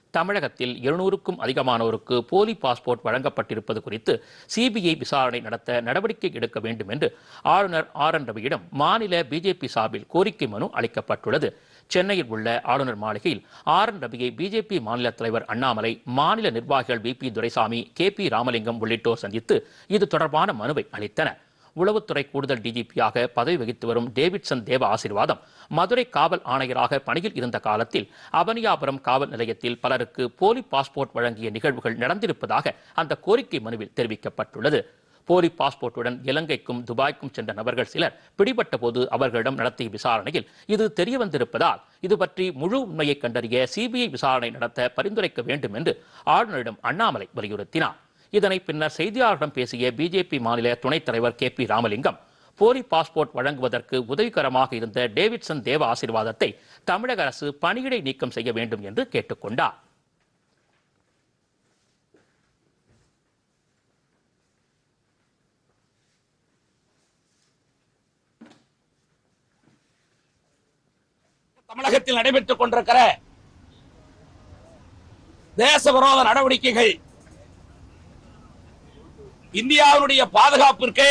தமிழகத்தில் இருநூறுக்கும் அதிகமானோருக்கு போலி பாஸ்போர்ட் வழங்கப்பட்டிருப்பது குறித்து சிபிஐ விசாரணை நடத்த நடவடிக்கை எடுக்க வேண்டும் என்று ஆளுநர் ஆர் என் ரவியிடம் மாநில பிஜேபி சார்பில் கோரிக்கை மனு அளிக்கப்பட்டுள்ளது சென்னையில் உள்ள ஆளுநர் மாளிகையில் ஆர் என் ரவியை பிஜேபி மாநில தலைவர் அண்ணாமலை மாநில நிர்வாகிகள் V P Duraisamy K P Ramalingam உள்ளிட்டோர் சந்தித்து இது தொடர்பான மனுவை அளித்தனர் உளவுத்துறை கூடுதல் டிஜிபியாக பதவி வகித்து வரும் டேவிட்சன் தேவ ஆசீர்வாதம் மதுரை காவல் ஆணையராக பணியில் இருந்த காலத்தில் அவனியாபுரம் காவல் நிலையத்தில் பலருக்கு போலி பாஸ்போர்ட் வழங்கிய நிகழ்வுகள் நடந்திருப்பதாக அந்த கோரிக்கை மனுவில் தெரிவிக்கப்பட்டுள்ளது போலி பாஸ்போர்ட்டுடன் இலங்கைக்கும் துபாய்க்கும் சென்ற நபர்கள் சிலர் பிடிபட்ட போது அவர்களிடம் நடத்திய விசாரணையில் இது தெரிய வந்திருப்பதால் இது பற்றி முழு உண்மையை கண்டறிய சிபிஐ விசாரணை நடத்த பரிந்துரைக்க வேண்டும் என்று ஆளுநரிடம் அண்ணாமலை வலியுறுத்தினார் இதனை பின்னர் செய்தியாளர்களிடம் பேசிய பிஜேபி மாநில துணைத் தலைவர் கே பி ராமலிங்கம் போலி பாஸ்போர்ட் வழங்குவதற்கு உதவிகரமாக இருந்த டேவிட்சன் தேவ ஆசீர்வாதத்தை தமிழக அரசு பணியிடை நீக்கம் செய்ய வேண்டும் என்று கேட்டுக்கொண்டார் தமிழகத்தில் நடைபெற்றுக் கொண்டிருக்கிற தேச விரோத நடவடிக்கைகள் இந்தியாவினுடைய பாதுகாப்பிற்கு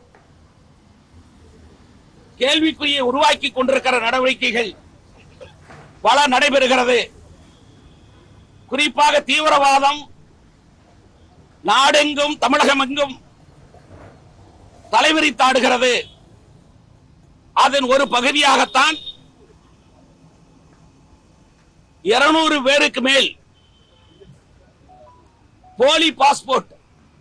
கேள்விக்குறியை உருவாக்கி கொண்டிருக்கிற நடவடிக்கைகள் பல நடைபெறுகிறது குறிப்பாக தீவிரவாதம் நாடெங்கும் தமிழகம் எங்கும் தலைவிரித்தாடுகிறது அதன் ஒரு பகுதியாகத்தான் இருநூறு பேருக்கு மேல் போலி பாஸ்போர்ட்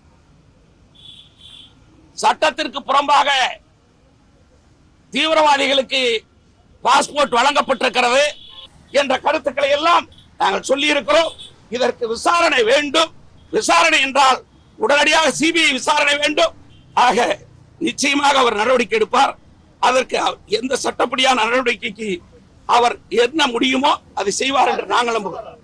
சட்டத்திற்கு புறம்பாக தீவிரவாதிகளுக்கு பாஸ்போர்ட் வழங்கப்பட்டிருக்கிறது என்ற கருத்துக்களை எல்லாம் நாங்கள் சொல்லி இருக்கிறோம் இதற்கு விசாரணை வேண்டும் விசாரணை என்றால் உடனடியாக சிபிஐ விசாரணை வேண்டும் ஆக நிச்சயமாக அவர் நடவடிக்கை எடுப்பார் அதற்கு அவர் எந்த சட்டப்படியான நடவடிக்கைக்கு அவர் என்ன முடியுமோ அதை செய்வார் என்று நாங்கள் நம்புகிறோம்